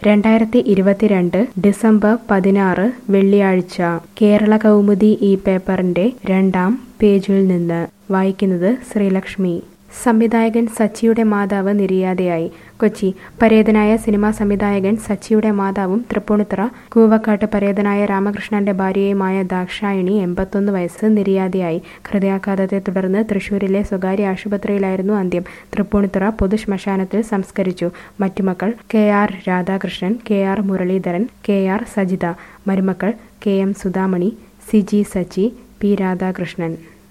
രണ്ടായിരത്തി ഇരുപത്തിരണ്ട് ഡിസംബർ പതിനാറ് വെള്ളിയാഴ്ച കേരള കൗമുദി ഈ പേപ്പറിന്റെ രണ്ടാം പേജിൽ നിന്ന് വായിക്കുന്നത് ശ്രീലക്ഷ്മി സംവിധായകൻ സച്ചിയുടെ മാതാവ് നിര്യാതയായി കൊച്ചി പരേതനായ സിനിമാ സംവിധായകൻ സച്ചിയുടെ മാതാവും തൃപ്പൂണിത്തുറ കൂവക്കാട്ട് പരേതനായ രാമകൃഷ്ണന്റെ ഭാര്യയുമായ ദാക്ഷായണി എൺപത്തൊന്ന് വയസ്സ് നിര്യാതയായി ഹൃദയാഘാതത്തെ തുടർന്ന് തൃശൂരിലെ സ്വകാര്യ ആശുപത്രിയിലായിരുന്നു അന്ത്യം തൃപ്പൂണിത്തുറ പൊതുശ്മശാനത്തിൽ സംസ്കരിച്ചു മറ്റു മക്കൾ K R Radhakrishnan K R Muraleedharan K R Sajitha മരുമക്കൾ K M Sudhamani Siji Sachi P Radhakrishnan